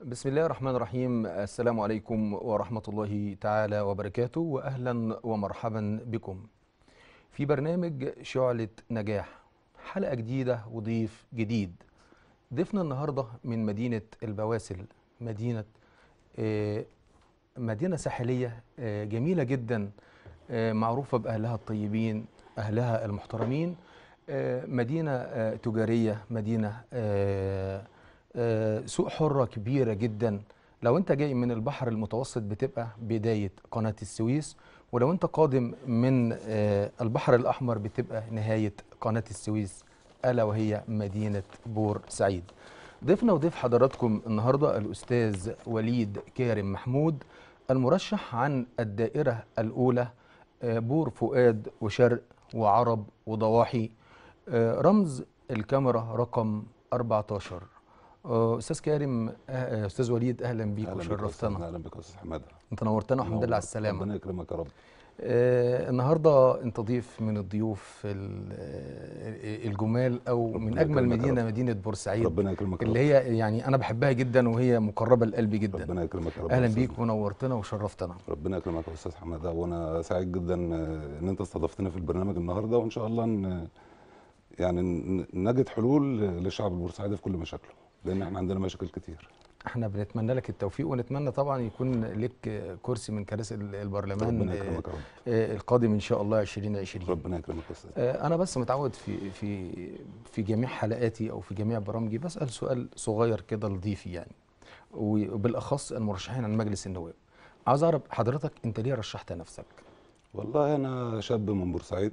بسم الله الرحمن الرحيم السلام عليكم ورحمة الله تعالى وبركاته وأهلا ومرحبا بكم في برنامج شعلة نجاح حلقة جديدة وضيف جديد ضيفنا النهاردة من مدينة البواسل مدينة آه، مدينة ساحلية آه، جميلة جدا آه، معروفة بأهلها الطيبين أهلها المحترمين آه، مدينة آه، تجارية مدينة آه، آه، سوق حرة كبيرة جدا لو انت جاي من البحر المتوسط بتبقى بداية قناة السويس ولو انت قادم من آه، البحر الأحمر بتبقى نهاية قناة السويس ألا وهي مدينة بور سعيد ضيفنا وضيف حضراتكم النهاردة الأستاذ وليد كارم محمود المرشح عن الدائرة الأولى آه، بور فؤاد وشرق وعرب وضواحي آه، رمز الكاميرا رقم 14 آه، استاذ كارم آه، استاذ وليد اهلا بيك اهلا بك يا أستاذ، وشرفتنا اهلا بك يا استاذ حماده انت نورتنا والحمد لله على السلامه ربنا يكرمك يا رب آه، النهارده انت ضيف من الضيوف ال- آه، الجمال او من ربنا اجمل يكرمك يا مدينه رب. مدينه بورسعيد ربنا يكرمك يا اللي رب هي يعني انا بحبها جدا وهي مقربه لقلبي جدا ربنا يكرمك يا رب اهلا يا أستاذ. بيك ونورتنا وشرفتنا ربنا يكرمك يا استاذ حماده وانا سعيد جدا آه، ان انت استضفتني في البرنامج النهارده وان شاء الله ان يعني ن- نجد حلول للشعب البورسعيدي في كل مشاكله لان احنا عندنا مشاكل كتير احنا بنتمنى لك التوفيق ونتمنى طبعا يكون لك كرسي من كراسي البرلمان ربنا آه، يكرمك يا رب آه، القادم ان شاء الله 2020 ربنا يكرمك يا استاذ آه، انا بس متعود في في في جميع حلقاتي او في جميع برامجي بسال سؤال صغير كده لضيفي يعني وبالاخص المرشحين عن مجلس النواب عاوز اعرف حضرتك انت ليه رشحت نفسك والله انا شاب من بورسعيد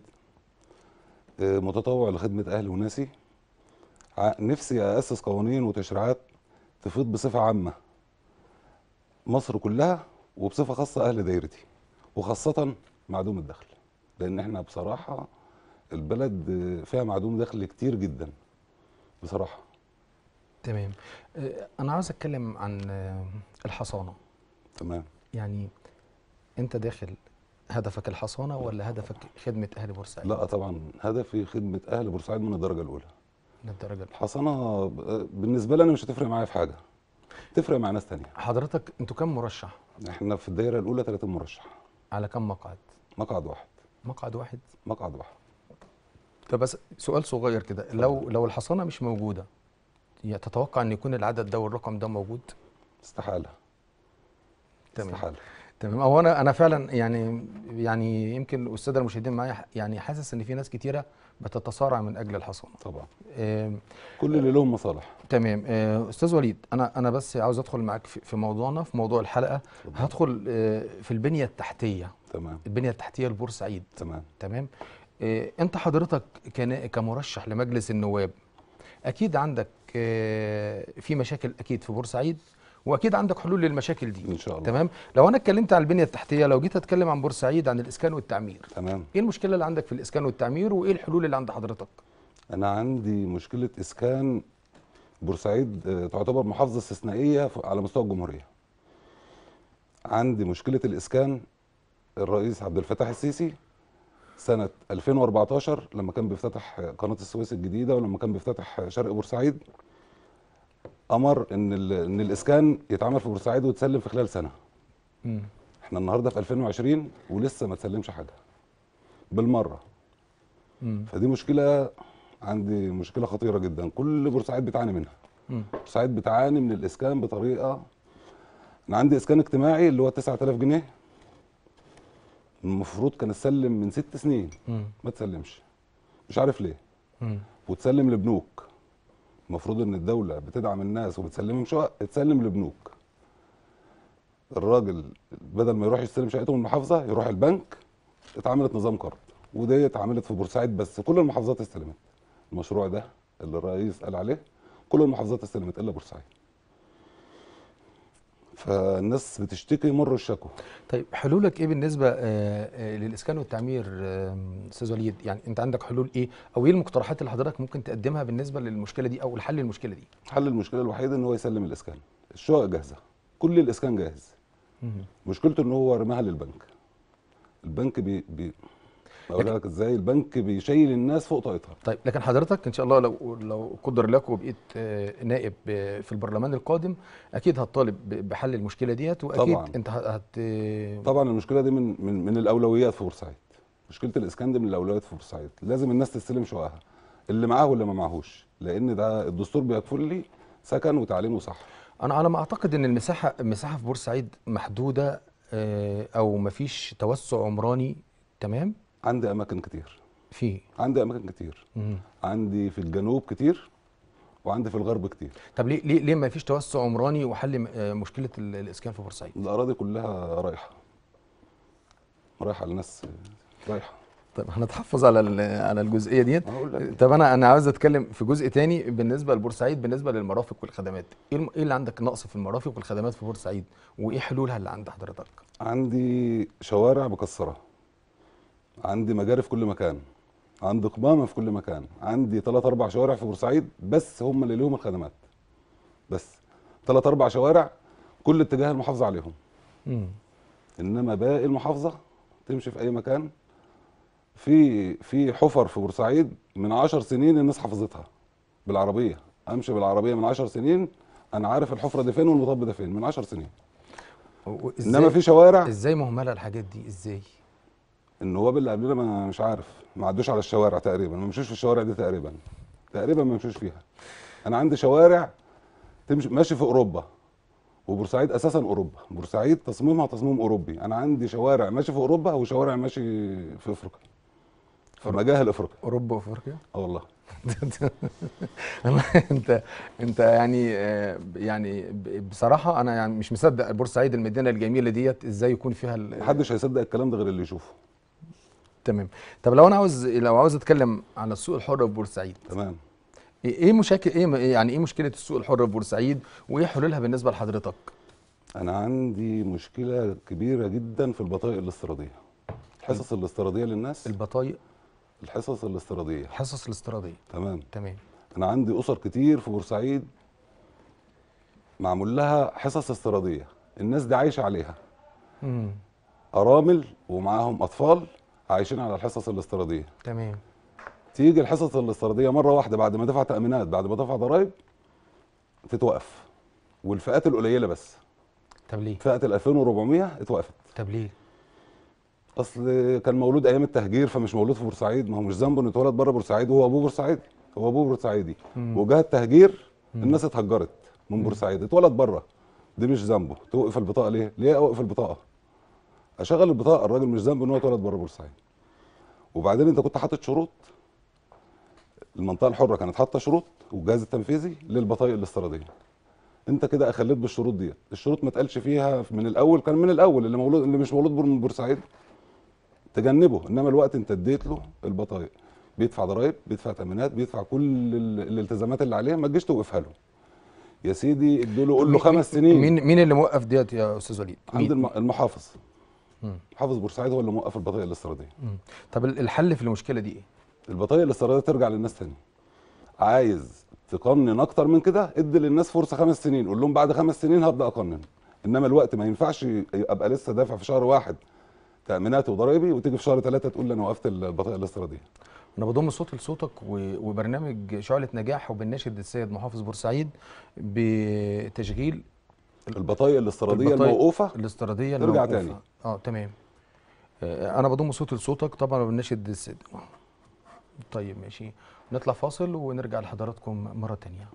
آه، متطوع لخدمه اهلي وناسي ع- نفسي اسس قوانين وتشريعات تفيض بصفه عامه مصر كلها وبصفه خاصه اهل دايرتي وخاصه معدوم الدخل لان احنا بصراحه البلد آه، فيها معدوم دخل كتير جدا بصراحه تمام آه، انا عاوز اتكلم عن آه، الحصانه تمام يعني انت داخل هدفك الحصانه ولا هدفك خدمه اهل بورسعيد لا طبعا هدفي خدمه اهل بورسعيد من الدرجه الاولى من الدرجه الأولى. الحصانه آه، بالنسبه لي انا مش هتفرق معايا في حاجه تفرق مع ناس تانية حضرتك انتوا كم مرشح احنا في الدايره الاولى 30 مرشح على كم مقعد مقعد واحد مقعد واحد مقعد واحد طب بس سؤال صغير كده لو لو الحصانه مش موجوده يا تتوقع ان يكون العدد ده والرقم ده موجود استحاله تمام استحاله تمام هو انا انا فعلا يعني يعني يمكن الساده المشاهدين معايا يعني حاسس ان في ناس كتيره بتتصارع من اجل الحصانه طبعا آم، كل اللي لهم مصالح تمام آه، استاذ وليد انا انا بس عاوز ادخل معاك في في موضوعنا في موضوع الحلقه اتفضل. هدخل آه، في البنيه التحتيه تمام البنيه التحتيه لبورسعيد تمام تمام آه، انت حضرتك كنا- كمرشح لمجلس النواب اكيد عندك آه، في مشاكل اكيد في بورسعيد واكيد عندك حلول للمشاكل دي ان شاء الله تمام لو انا اتكلمت عن البنيه التحتيه لو جيت اتكلم عن بورسعيد عن الاسكان والتعمير تمام ايه المشكله اللي عندك في الاسكان والتعمير وايه الحلول اللي عند حضرتك انا عندي مشكله اسكان بورسعيد آه، تعتبر محافظه استثنائيه ف- على مستوى الجمهوريه عندي مشكله الاسكان الرئيس عبد الفتاح السيسي سنه 2014 لما كان بيفتتح قناه السويس الجديده ولما كان بيفتتح شرق بورسعيد امر ان ال- ان الاسكان يتعمل في بورسعيد ويتسلم في خلال سنه مم. احنا النهارده في 2020 ولسه ما تسلمش حاجه بالمره مم. فدي مشكله عندي مشكله خطيره جدا كل بورسعيد بتعاني منها مم. بورسعيد بتعاني من الاسكان بطريقه انا عندي اسكان اجتماعي اللي هو 9000 جنيه المفروض كان اتسلم من ست سنين مم. ما تسلمش مش عارف ليه مم. وتسلم لبنوك المفروض ان الدوله بتدعم الناس وبتسلمهم شقق تسلم لبنوك الراجل بدل ما يروح يستلم شقته من المحافظه يروح البنك اتعملت نظام قرض ودي اتعملت في بورسعيد بس كل المحافظات استلمت المشروع ده اللي الرئيس قال عليه كل المحافظات استلمت الا بورسعيد فالناس بتشتكي مر الشكوى طيب حلولك ايه بالنسبه آه، آه، للاسكان والتعمير آه، استاذ وليد يعني انت عندك حلول ايه او ايه المقترحات اللي حضرتك ممكن تقدمها بالنسبه للمشكله دي او لحل المشكله دي حل المشكله الوحيد ان هو يسلم الاسكان الشقق جاهزه كل الاسكان جاهز مم. مشكلته ان هو رماها للبنك البنك بي بي اقول لك ازاي البنك بيشيل الناس فوق طاقتها طيب لكن حضرتك ان شاء الله لو لو قدر لك وبقيت آه، نائب آه، في البرلمان القادم اكيد هتطالب ب- بحل المشكله ديت واكيد طبعاً. انت هت هت- طبعا المشكله دي من من من الاولويات في بورسعيد مشكله الاسكان دي من الاولويات في بورسعيد لازم الناس تستلم شققها اللي معاه واللي ما معهوش لان ده الدستور بيكفل لي سكن وتعليم وصحه انا على ما اعتقد ان المساحه المساحه في بورسعيد محدوده آه، او مفيش توسع عمراني تمام عندي اماكن كتير فيه عندي اماكن كتير مم. عندي في الجنوب كتير وعندي في الغرب كتير طب ليه ليه ليه ما فيش توسع عمراني وحل م- آه، مشكله ال- الاسكان في بورسعيد الاراضي كلها رايحه رايحه لناس رايحه طيب هنتحفظ على ال- على الجزئيه ديت هقول لك طب انا انا عاوز اتكلم في جزء تاني بالنسبه لبورسعيد بالنسبه للمرافق والخدمات ايه الم- ايه اللي عندك نقص في المرافق والخدمات في بورسعيد وايه حلولها اللي عند حضرتك عندي شوارع مكسره عندي مجاري في كل مكان عندي قمامه في كل مكان عندي ثلاث اربع شوارع في بورسعيد بس هم اللي ليهم الخدمات بس ثلاث اربع شوارع كل اتجاه المحافظه عليهم امم انما باقي المحافظه تمشي في اي مكان في في حفر في بورسعيد من عشر سنين الناس حفظتها بالعربيه امشي بالعربيه من عشر سنين انا عارف الحفره دي فين والمطب ده فين من عشر سنين انما في شوارع ازاي مهمله الحاجات دي ازاي النواب اللي قبلنا ما مش عارف ما عدوش على الشوارع تقريبا ما مشوش في الشوارع دي تقريبا تقريبا ما مشوش فيها انا عندي شوارع تمشي ماشي في اوروبا وبورسعيد اساسا اوروبا بورسعيد تصميمها تصميم اوروبي انا عندي شوارع ماشي في اوروبا وشوارع ماشي في افريقيا في مجاهل افريقيا اوروبا وافريقيا اه والله انت انت يعني آه، يعني ب- بصراحه انا يعني مش مصدق بورسعيد المدينه الجميله ديت ازاي يكون فيها ال- محدش هيصدق الكلام ده غير اللي يشوفه تمام طب لو انا عاوز لو عاوز اتكلم عن السوق الحر في بورسعيد تمام ايه إيه مشاكل ايه م- يعني ايه مشكله السوق الحر في بورسعيد وايه حلولها بالنسبه لحضرتك انا عندي مشكله كبيره جدا في البطائق الاستيراديه الحصص الاستيراديه للناس البطايق الحصص الاستيراديه الحصص الاستيراديه تمام تمام انا عندي اسر كتير في بورسعيد معمول لها حصص استيراديه الناس دي عايشه عليها امم ارامل ومعاهم اطفال عايشين على الحصص الاستيراديه تمام تيجي الحصص الاستيراديه مره واحده بعد ما دفع تامينات بعد ما دفع ضرائب تتوقف والفئات القليله بس طب ليه فئه ال 2400 اتوقفت طب ليه اصل كان مولود ايام التهجير فمش مولود في بورسعيد ما هو مش ذنبه انه اتولد بره بورسعيد وهو ابوه بورسعيدي هو ابوه بورسعيدي مم. وجه التهجير مم. الناس اتهجرت من بورسعيد اتولد بره دي مش ذنبه توقف البطاقه ليه؟ ليه اوقف البطاقه؟ اشغل البطاقه الراجل مش ذنبه ان هو اتولد بره بورسعيد وبعدين انت كنت حاطط شروط المنطقه الحره كانت حاطه شروط والجهاز التنفيذي للبطايق الاستيراديه انت كده اخليت بالشروط ديت الشروط ما اتقالش فيها من الاول كان من الاول اللي مولود اللي مش مولود بور- من بورسعيد تجنبه انما الوقت انت اديت له البطايق بيدفع ضرائب بيدفع تامينات بيدفع كل ال- الالتزامات اللي عليه ما تجيش توقفها له يا سيدي ادوا له قول له مين- خمس سنين مين مين اللي موقف ديت يا استاذ وليد عند مين؟ الم- المحافظ مم. محافظ بورسعيد هو اللي موقف البطايق الاستيراديه مم. طب ال- الحل في المشكله دي ايه البطايق الاستيراديه ترجع للناس تاني عايز تقنن اكتر من كده ادي للناس فرصه خمس سنين قول لهم بعد خمس سنين هبدا اقنن انما الوقت ما ينفعش ابقى لسه دافع في شهر واحد تاميناتي وضرايبي وتيجي في شهر ثلاثه تقول لي انا وقفت البطايق الاستيراديه انا بضم صوتي لصوتك و- وبرنامج شعله نجاح وبناشد السيد محافظ بورسعيد بتشغيل البطايق الاستيراديه البطايق الموقوفه الاستيراديه ترجع الموقوفة. تاني. اه تمام آه، انا بضم صوتي لصوتك طبعا وبناشد السيد طيب ماشي نطلع فاصل ونرجع لحضراتكم مره تانية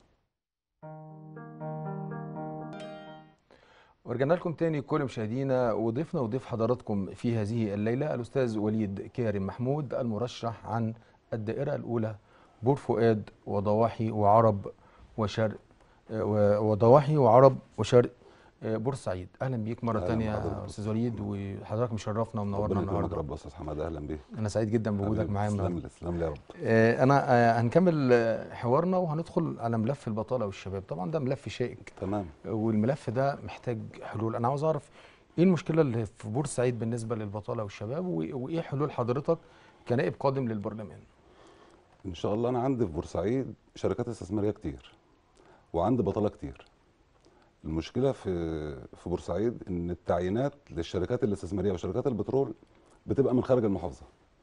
ورجعنا لكم تاني كل مشاهدينا وضيفنا وضيف حضراتكم في هذه الليلة الأستاذ وليد كارم محمود المرشح عن الدائرة الأولى بور فؤاد وضواحي وعرب وشرق آه، و- وضواحي وعرب وشرق آه، بورسعيد أهلا بيك مرة أهلاً تانية بحضرتك. يا أستاذ وليد وحضرتك مشرفنا ومنورنا ربنا يكرمك النهاردة يا رب يا استاذ حماد اهلا بيك أنا سعيد جدا بوجودك حبيبي، معايا تسلم النهاردة لي تسلم لي يا رب آه، أنا آه، هنكمل آه، حوارنا وهندخل على ملف البطالة والشباب طبعا ده ملف شائك تمام والملف ده محتاج حلول انا عاوز اعرف ايه المشكله اللي في بورسعيد بالنسبه للبطاله والشباب و- وايه حلول حضرتك كنائب قادم للبرلمان ان شاء الله انا عندي في بورسعيد شركات استثماريه كتير وعندي بطاله كتير المشكله في في بورسعيد ان التعيينات للشركات الاستثماريه وشركات البترول بتبقى من خارج المحافظه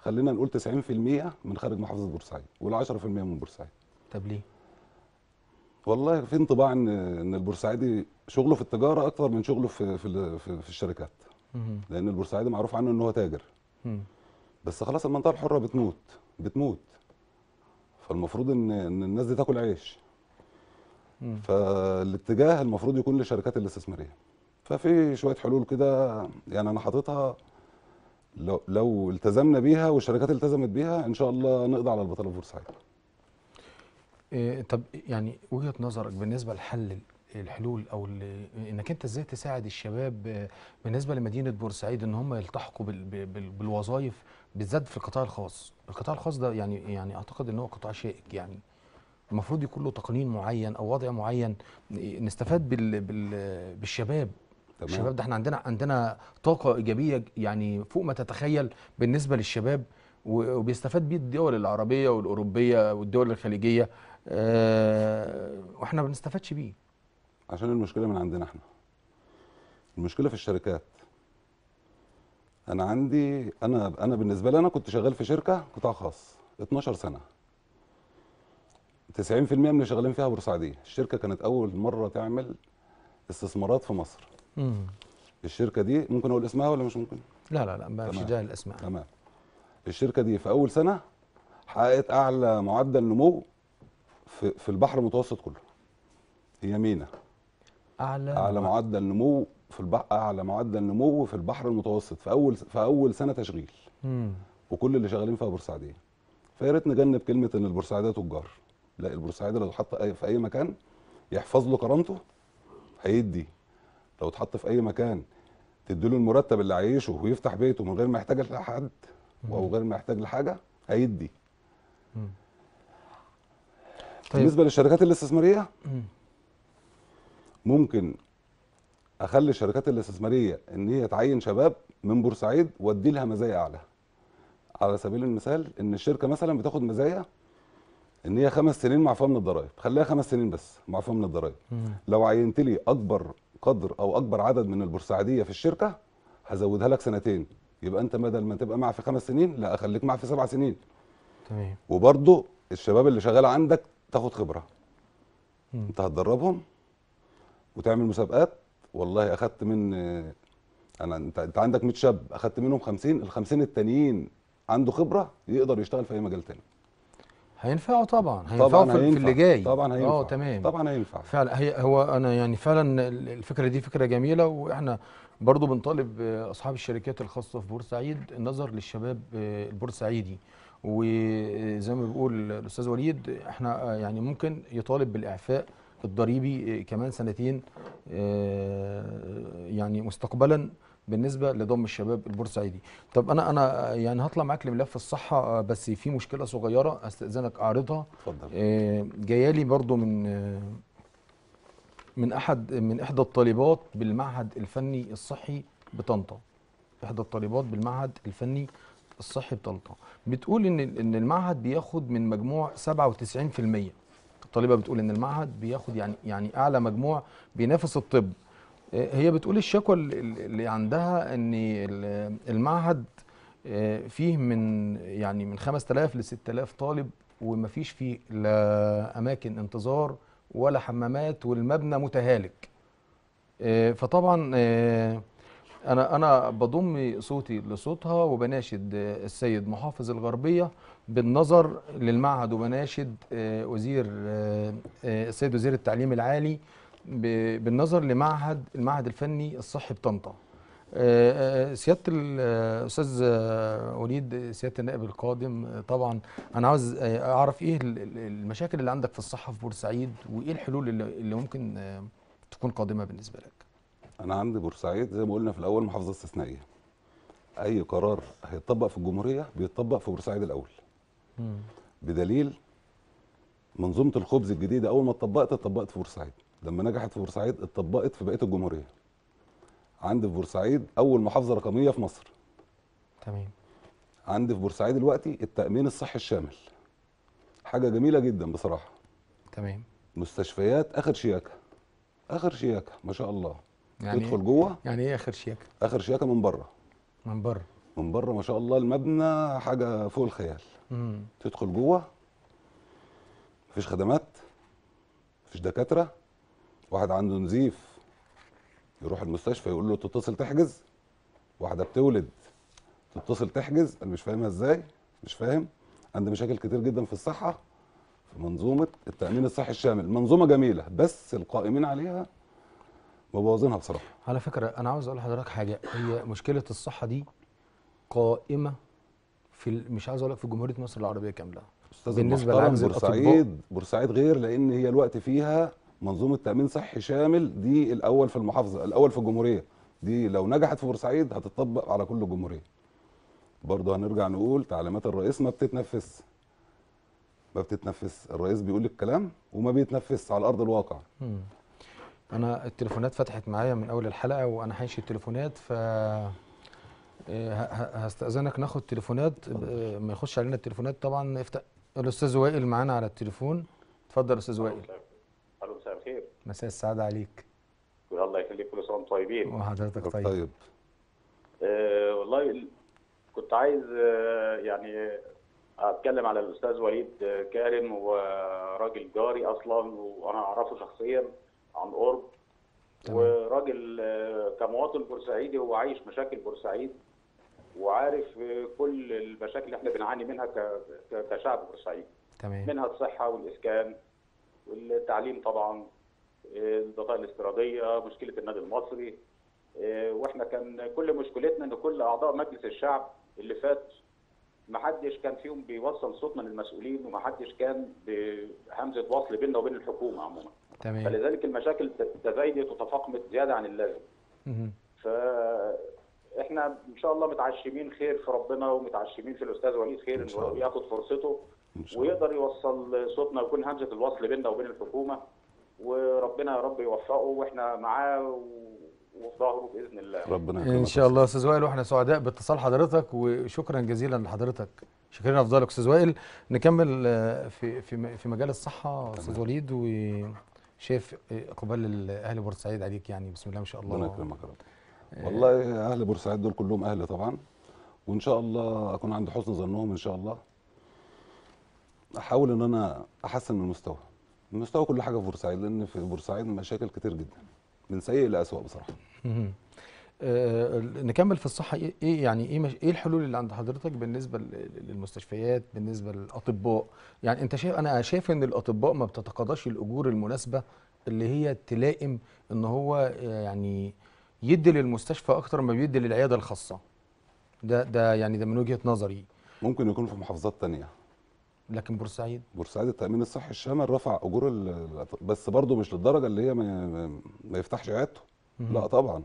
خلينا نقول 90% من خارج محافظه بورسعيد وال10% من بورسعيد طب ليه؟ والله في انطباع ان ان البورسعيدي شغله في التجاره اكتر من شغله في في ال- في, في الشركات مم. لان البورسعيدي معروف عنه ان هو تاجر مم. بس خلاص المنطقه الحره بتموت بتموت فالمفروض ان ان الناس دي تاكل عيش مم. فالاتجاه المفروض يكون للشركات الاستثماريه ففي شويه حلول كده يعني انا حاططها لو لو التزمنا بيها والشركات التزمت بيها ان شاء الله نقضي على البطاله في بورسعيد إيه طب يعني وجهة نظرك بالنسبة لحل الحلول او ال- انك انت ازاي تساعد الشباب آه، بالنسبة لمدينة بورسعيد ان هم يلتحقوا بال- بال- بالوظائف بالذات في القطاع الخاص القطاع الخاص ده يعني يعني اعتقد ان هو قطاع شائك يعني المفروض يكون له تقنين معين او وضع معين ن- نستفاد بال بال بالشباب تمام الشباب ده احنا عندنا عندنا طاقة إيجابية يعني فوق ما تتخيل بالنسبة للشباب و- وبيستفاد بيه الدول العربية والأوروبية والدول الخليجية اه واحنا ما بنستفادش بيه عشان المشكله من عندنا احنا المشكله في الشركات انا عندي انا انا بالنسبه لي انا كنت شغال في شركه قطاع خاص 12 سنه 90% من اللي شغالين فيها بورسعيديه الشركه كانت اول مره تعمل استثمارات في مصر مم. الشركه دي ممكن اقول اسمها ولا مش ممكن لا لا لا ما فيش تمام. داعي للأسماء تمام الشركه دي في اول سنه حققت اعلى معدل نمو في في البحر المتوسط كله هي مينا أعلى اعلى مع- معدل نمو في البحر اعلى معدل نمو في البحر المتوسط في اول في اول سنه تشغيل مم. وكل اللي شغالين فيها بورسعيديه فيا ريت نجنب كلمه ان البورسعيديه تجار لا البورسعيدي لو اتحط أي- في اي مكان يحفظ له كرامته هيدي لو اتحط في اي مكان تديله المرتب اللي عايشه ويفتح بيته من غير ما يحتاج لحد او غير ما يحتاج لحاجه هيدي مم. طيب بالنسبه للشركات الاستثماريه مم. ممكن اخلي الشركات الاستثماريه ان هي تعين شباب من بورسعيد وادي لها مزايا اعلى على سبيل المثال ان الشركه مثلا بتاخد مزايا ان هي خمس سنين معفاه من الضرائب خليها خمس سنين بس معفاه من الضرائب مم. لو عينت لي اكبر قدر او اكبر عدد من البورسعيديه في الشركه هزودها لك سنتين يبقى انت بدل ما تبقى معاه في خمس سنين لا اخليك معاه في سبع سنين تمام وبرضه الشباب اللي شغال عندك تاخد خبره مم. انت هتدربهم وتعمل مسابقات والله اخدت من انا انت انت عندك 100 شاب اخدت منهم 50 ال 50 التانيين عنده خبره يقدر يشتغل في اي مجال تاني هينفعوا طبعا هينفعوا في, في هينفع. اللي جاي طبعا هينفع اه تمام طبعا هينفع فعلا هي هو انا يعني فعلا الفكره دي فكره جميله واحنا برضو بنطالب اصحاب الشركات الخاصه في بورسعيد النظر للشباب البورسعيدي وزي ما بيقول الاستاذ وليد احنا يعني ممكن يطالب بالاعفاء الضريبي كمان سنتين يعني مستقبلا بالنسبه لضم الشباب البورسعيدي طب انا انا يعني هطلع معاك لملف الصحه بس في مشكله صغيره استاذنك اعرضها اتفضل جايه لي برضو من من احد من احدى الطالبات بالمعهد الفني الصحي بطنطا احدى الطالبات بالمعهد الفني الصحي بطنطا بتقول ان ان المعهد بياخد من مجموع 97% الطالبه بتقول ان المعهد بياخد يعني يعني اعلى مجموع بينافس الطب هي بتقول الشكوى اللي عندها ان المعهد فيه من يعني من 5000 ل 6000 طالب ومفيش فيه لا اماكن انتظار ولا حمامات والمبنى متهالك فطبعا انا انا بضم صوتي لصوتها وبناشد السيد محافظ الغربيه بالنظر للمعهد وبناشد وزير السيد وزير التعليم العالي بالنظر لمعهد المعهد الفني الصحي بطنطا سياده الاستاذ وليد سياده النائب القادم طبعا انا عاوز اعرف ايه المشاكل اللي عندك في الصحه في بورسعيد وايه الحلول اللي ممكن تكون قادمه بالنسبه لك انا عندي بورسعيد زي ما قلنا في الاول محافظه استثنائيه اي قرار هيتطبق في الجمهوريه بيتطبق في بورسعيد الاول مم. بدليل منظومه الخبز الجديده اول ما اتطبقت اتطبقت في بورسعيد لما نجحت في بورسعيد اتطبقت في بقيه الجمهوريه عندي في بورسعيد اول محافظه رقميه في مصر تمام عندي في بورسعيد دلوقتي التامين الصحي الشامل حاجه جميله جدا بصراحه تمام مستشفيات اخر شياكه اخر شياكه ما شاء الله يعني تدخل جوه يعني ايه اخر شياكه اخر شياكه من بره من بره من بره ما شاء الله المبنى حاجه فوق الخيال مم. تدخل جوه مفيش خدمات مفيش دكاتره واحد عنده نزيف يروح المستشفى يقول له تتصل تحجز واحده بتولد تتصل تحجز انا مش فاهمها ازاي مش فاهم عندي مشاكل كتير جدا في الصحه في منظومه التامين الصحي الشامل منظومه جميله بس القائمين عليها مبوظينها بصراحه على فكرة أنا عاوز أقول لحضرتك حاجة هي مشكلة الصحة دي قائمة في ال- مش عاوز أقول لك في جمهورية مصر العربية كاملة استاذ بالنسبة المحترم لعجز الأطباء. بورسعيد بورسعيد غير لان هي الوقت فيها منظومه تامين صحي شامل دي الاول في المحافظه الاول في الجمهوريه دي لو نجحت في بورسعيد هتطبق على كل الجمهوريه برضه هنرجع نقول تعليمات الرئيس ما بتتنفذ ما بتتنفذ الرئيس بيقول الكلام وما بيتنفذ على ارض الواقع مم. أنا التليفونات فتحت معايا من أول الحلقة وأنا هنشي التليفونات ف إيه، ه- ه- هستأذنك ناخد تليفونات إيه، ما يخش علينا التليفونات طبعا افتح الأستاذ وائل معانا على التليفون اتفضل أستاذ وائل الو مساء الخير مساء السعادة عليك الله يخليك كل سنه وانتم طيبين وحضرتك طيب طيب آه والله ال- كنت عايز آه يعني اتكلم على الاستاذ وليد آه، كارم هو راجل جاري اصلا وانا اعرفه شخصيا عن قرب تمام. وراجل آه، كمواطن بورسعيدي هو عايش مشاكل بورسعيد وعارف آه، كل المشاكل اللي احنا بنعاني منها ك- ك- كشعب بورسعيد تمام منها الصحة والإسكان والتعليم طبعا آه، البطاقة الاستيرادية مشكلة النادي المصري آه، واحنا كان كل مشكلتنا ان كل اعضاء مجلس الشعب اللي فات ما حدش كان فيهم بيوصل صوتنا للمسؤولين وما حدش كان بهمزة وصل بيننا وبين الحكومة عموما تمام فلذلك المشاكل تزايدت وتفاقمت زيادة عن اللازم مهم. فاحنا ان شاء الله متعشمين خير في ربنا ومتعشمين في الاستاذ وليد خير إن شاء انه الله. ياخد فرصته ان شاء الله ويقدر يوصل صوتنا ويكون همزه الوصل بيننا وبين الحكومه وربنا يا رب يوفقه واحنا معاه و- وفي ظهره باذن الله. ربنا يكرمك ان شاء الله يا استاذ وائل واحنا سعداء باتصال حضرتك وشكرا جزيلا لحضرتك شكرا افضلك استاذ وائل نكمل آه، في في م- في مجال الصحه استاذ وليد وشايف آه، اقبال اهل بورسعيد عليك يعني بسم الله ما شاء ربنا الله يكرمك يا رب والله اهل بورسعيد دول كلهم اهل طبعا وان شاء الله اكون عند حسن ظنهم ان شاء الله احاول ان انا احسن من المستوى من مستوى كل حاجه في بورسعيد لان في بورسعيد مشاكل كتير جدا من سيء لاسوء بصراحه مهم. آه، نكمل في الصحه ايه إيه يعني ايه مش ايه الحلول اللي عند حضرتك بالنسبه ل- للمستشفيات بالنسبه للاطباء يعني انت شايف انا شايف ان الاطباء ما بتتقاضاش الاجور المناسبه اللي هي تلائم ان هو آه، يعني يدي للمستشفى اكتر ما بيدي للعياده الخاصه ده ده يعني ده من وجهه نظري ممكن يكون في محافظات تانية لكن بورسعيد بورسعيد التامين الصحي الشامل رفع اجور ال- بس برضه مش للدرجه اللي هي ما, ما- ما يفتحش عيادته لا طبعا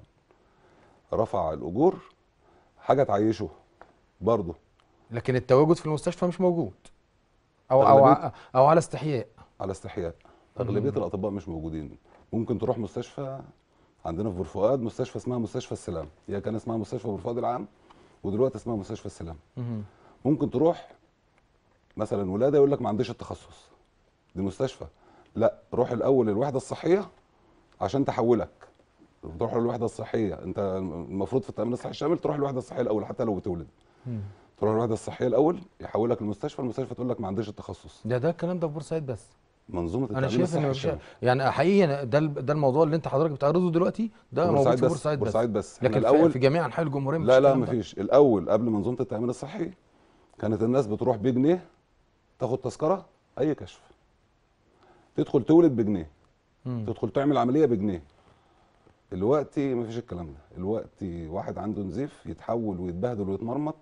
رفع الاجور حاجه تعيشه برضه لكن التواجد في المستشفى مش موجود او او أغلبية- او على استحياء على استحياء اغلبيه الاطباء مش موجودين ممكن تروح مستشفى عندنا في بور فؤاد مستشفى اسمها مستشفى السلام هي كان اسمها مستشفى بور فؤاد العام ودلوقتي اسمها مستشفى السلام مهم. ممكن تروح مثلا ولاده يقول لك ما عنديش التخصص دي مستشفى لا روح الاول الوحده الصحيه عشان تحولك تروح الوحده الصحيه انت المفروض في التامين الصحي الشامل تروح الوحده الصحيه الاول حتى لو بتولد مم. تروح الوحده الصحيه الاول يحولك المستشفى المستشفى تقول لك ما عنديش التخصص ده ده الكلام ده في بورسعيد بس منظومه انا التامين شايف ان الصحي مفيش الشامل يعني حقيقي ده ال- ده الموضوع اللي انت حضرتك بتعرضه دلوقتي ده موجود في بس بورسعيد بس بورسعيد بس احنا لكن في- الاول في جميع انحاء الجمهوريه مفيش لا لا الكلام ده. مفيش الاول قبل منظومه التامين الصحي كانت الناس بتروح بجنيه تاخد تذكره اي كشف تدخل تولد بجنيه مم. تدخل تعمل عمليه بجنيه دلوقتي مفيش الكلام ده دلوقتي واحد عنده نزيف يتحول ويتبهدل ويتمرمط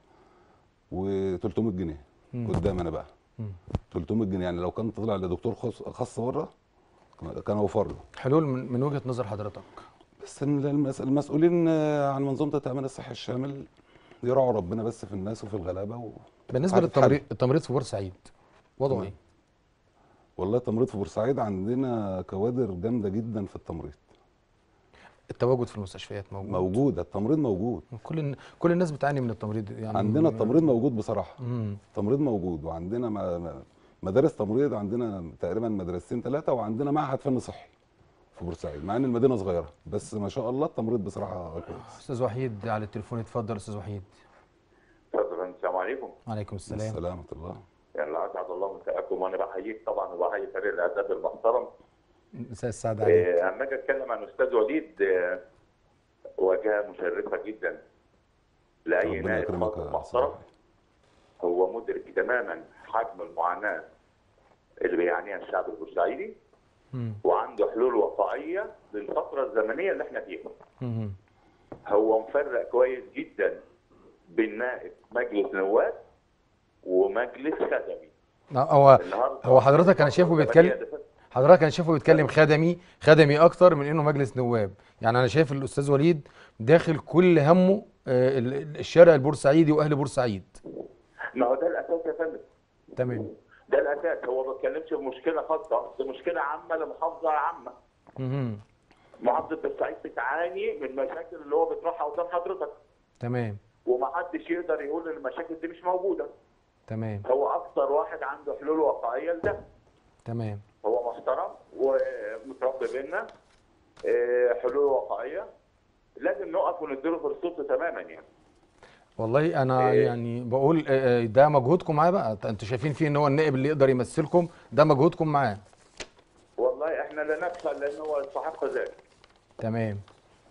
و300 جنيه مم. قدام انا بقى مم. 300 جنيه يعني لو كان طلع لدكتور خاص خاص بره كان اوفر له حلول من, من وجهه نظر حضرتك بس إن المس- المسؤولين آه، عن منظومه التامين الصحي الشامل يراعوا ربنا بس في الناس وفي الغلابه و... بالنسبه هتتحل. للتمريض التمريض في بورسعيد وضعه تمام. ايه؟ والله التمريض في بورسعيد عندنا كوادر جامده جدا في التمريض التواجد في المستشفيات موجود موجوده التمريض موجود كل الن- كل الناس بتعاني من التمريض يعني عندنا التمريض موجود بصراحه مم. التمريض موجود وعندنا م- م- مدارس تمريض عندنا تقريبا مدرستين ثلاثه وعندنا معهد فن صحي في بورسعيد مع ان المدينه صغيره بس ما شاء الله التمريض بصراحه كويس استاذ وحيد على التليفون اتفضل استاذ وحيد عليكم وعليكم السلام سلامة الله يعني اسعد الله مساءكم وانا بحييك طبعا وبحيي فريق الاعداد المحترم مساء السعادة عليك آه، اما اجي اتكلم عن استاذ وليد آه، واجهه مشرفه جدا لاي ربنا نائب يكرمك خاطر يا محترم صاحبي. هو مدرك تماما حجم المعاناه اللي بيعانيها الشعب البورسعيدي مم. وعنده حلول وقائيه للفتره الزمنيه اللي احنا فيها مم. هو مفرق كويس جدا بين نائب مجلس نواب ومجلس خدمي هو النهارده هو حضرتك انا شايفه بيتكلم حضرتك انا شايفه بيتكلم خدمي خدمي اكتر من انه مجلس نواب يعني انا شايف الاستاذ وليد داخل كل همه آه، ال- ال- الشارع البورسعيدي واهل بورسعيد ما هو ده الاساس يا فندم تمام ده الاساس هو ما بيتكلمش في مشكله خاصه دي مشكله عامه لمحافظه عامه مهم. محافظه بورسعيد بتعاني من المشاكل اللي هو بيطرحها قدام حضرتك تمام ومحدش يقدر يقول ان المشاكل دي مش موجوده تمام هو اكتر واحد عنده حلول واقعيه لده تمام هو محترم ومتربي بينا آه، حلول واقعيه لازم نقف ونديله فرصته تماما يعني والله انا إيه. يعني بقول آه، آه، ده مجهودكم معاه بقى انتوا شايفين فيه ان هو النائب اللي يقدر يمثلكم ده مجهودكم معاه والله احنا لا نبخل لان هو يستحق ذلك تمام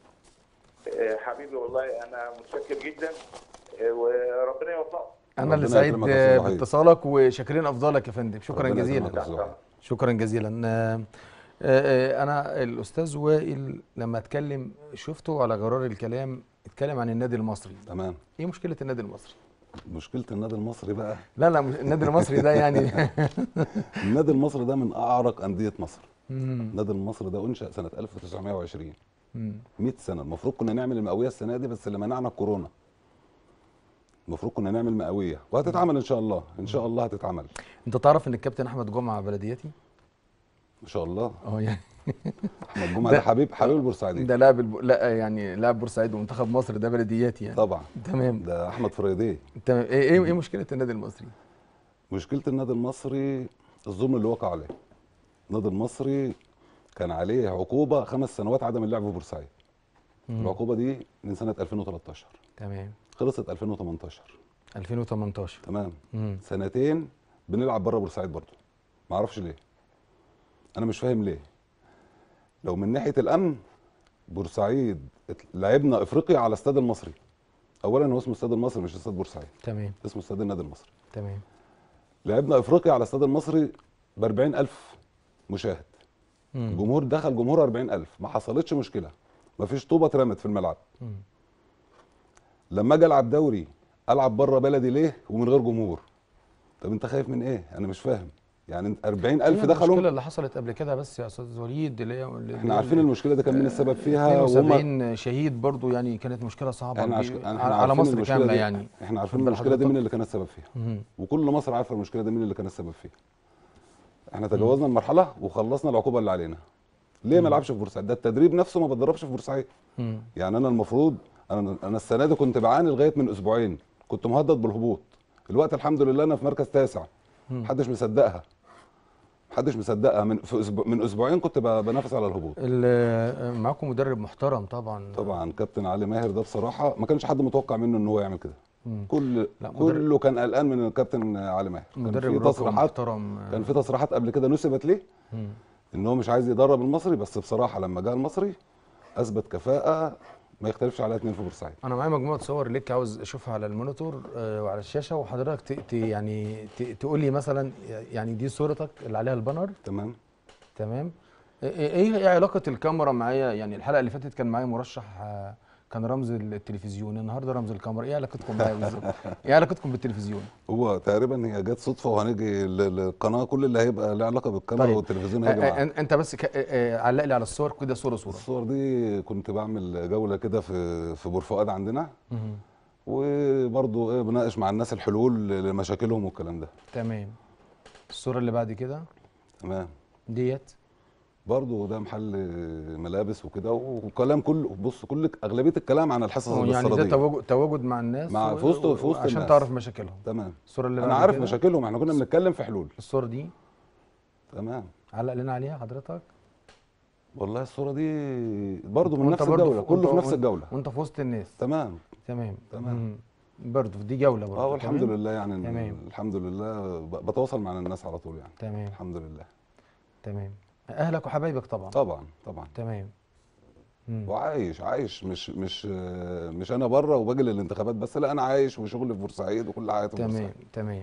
آه، حبيبي والله انا متشكر جدا آه، وربنا يوفقك انا اللي ربنا سعيد يكرمك يا أستاذ آه، وحيد. باتصالك وشاكرين افضلك يا فندم شكرا ربنا جزيلا يكرمك يا أستاذ وحيد. شكرا جزيلا آه، آه، انا الاستاذ وائل لما اتكلم شفته على غرار الكلام اتكلم عن النادي المصري تمام ايه مشكله النادي المصري مشكلة النادي المصري بقى لا لا مش- النادي المصري ده يعني النادي المصري ده من أعرق أندية مصر مم. النادي المصري ده أنشأ سنة 1920 مم. 100 سنة المفروض كنا نعمل المئوية السنة دي بس اللي منعنا الكورونا المفروض كنا نعمل مئوية وهتتعمل إن شاء الله إن شاء الله هتتعمل انت تعرف ان الكابتن احمد جمعه بلدياتي إن شاء الله اه يعني أحمد جمعة ده- ده حبيب حبيب البورسعيديين ده لاعب الب... لا يعني لاعب بورسعيد ومنتخب مصر ده بلدياتي يعني طبعا تمام ده أحمد فريديه تمام ايه ايه ايه مشكله النادي المصري مشكلة النادي المصري الظلم اللي وقع عليه النادي المصري كان عليه عقوبة خمس سنوات عدم اللعب في بورسعيد مم. العقوبة دي من سنة 2013 تمام خلصت 2018 2018 تمام مم. سنتين بنلعب بره بورسعيد برضه ما اعرفش ليه انا مش فاهم ليه لو من ناحيه الامن بورسعيد ات- لعبنا افريقيا على استاد المصري اولا هو اسمه استاد المصري مش استاد بورسعيد تمام اسمه استاد النادي المصري تمام لعبنا افريقيا على استاد المصري ب 40000 مشاهد مم. الجمهور دخل جمهور 40000 ما حصلتش مشكله ما فيش طوبه اترمت في الملعب مم. لما اجي العب دوري العب بره بلدي ليه ومن غير جمهور طب انت خايف من ايه انا مش فاهم يعني انت 40000 هي المشكله دخلوا اللي حصلت قبل كده بس يا استاذ وليد اللي هي اللي احنا هي عارفين المشكله دي كان مين السبب فيها وهم 72 شهيد برضو يعني كانت مشكله صعبه احنا, عش... بي- احنا على عارفين مصر المشكلة كامله دي يعني احنا عارفين خد بال المشكله دي حضرتك. مين اللي كان السبب فيها مم. وكل مصر عارفه المشكله دي مين اللي كان السبب فيها احنا تجاوزنا المرحله وخلصنا العقوبه اللي علينا ليه ما لعبش في بورسعيد ده التدريب نفسه ما بتدربش في بورسعيد مم. يعني انا المفروض انا انا السنه دي كنت بعاني لغايه من اسبوعين كنت مهدد بالهبوط الوقت الحمد لله انا في مركز تاسع مم. محدش مصدقها محدش مصدقها من في أسبوع من اسبوعين كنت ب- بنافس على الهبوط ال- معاكم مدرب محترم طبعا طبعا كابتن علي ماهر ده بصراحه ما كانش حد متوقع منه ان هو يعمل كده مم. كل لا، مدرب- كله كان قلقان من الكابتن علي ماهر كان مدرب في راقي تصريحات محترم كان في تصريحات قبل كده نسبت ليه مم. ان هو مش عايز يدرب المصري بس بصراحه لما جه المصري اثبت كفاءه ما يختلفش عليها اتنين في بورسعيد انا معايا مجموعه صور ليك عاوز اشوفها على المونيتور آه، وعلى الشاشه وحضرتك ت... ت... يعني ت... تقول لي مثلا يعني دي صورتك اللي عليها البانر تمام تمام ايه ايه إيه علاقه الكاميرا معايا يعني الحلقه اللي فاتت كان معايا مرشح آه، كان رمز التلفزيون النهارده رمز الكاميرا ايه علاقتكم معايا بالظبط ايه علاقتكم بالتلفزيون هو تقريبا هي جت صدفه وهنيجي ل- للقناه كل اللي هيبقى له علاقه بالكاميرا طيب. والتلفزيون آه، هيجي آه، معاه انت بس ك... آه، آه، علق لي على الصور كده صوره صوره الصور دي كنت بعمل جوله كده في في بور فؤاد عندنا مهم. وبرضه ايه بناقش مع الناس الحلول لمشاكلهم والكلام ده تمام الصوره اللي بعد كده تمام ديت برضه ده محل ملابس وكده وكلام كله بص كل اغلبيه الكلام عن الحصص يعني ده الاستيراديه تواجد تواجد مع الناس مع- و- في وسط- و- في وسط عشان الناس. تعرف مشاكلهم تمام الصوره اللي انا بعد عارف كده، مشاكلهم احنا كنا بنتكلم في حلول الصوره دي تمام علق لنا عليها حضرتك والله الصوره دي برضه من وأنت نفس برضه الجوله في- كله وأنت- في نفس وأنت- الجوله وانت في وسط الناس تمام تمام تمام. مم. برضه دي جوله برضه اه والحمد تمام؟ لله يعني تمام. الحمد لله ب- بتواصل مع الناس على طول يعني تمام الحمد لله تمام اهلك وحبايبك طبعا طبعا طبعا تمام مم. وعايش عايش مش مش آه، مش انا بره وباجي للانتخابات بس لا انا عايش وشغلي في بورسعيد وكل حاجه في تمام بورسعيد تمام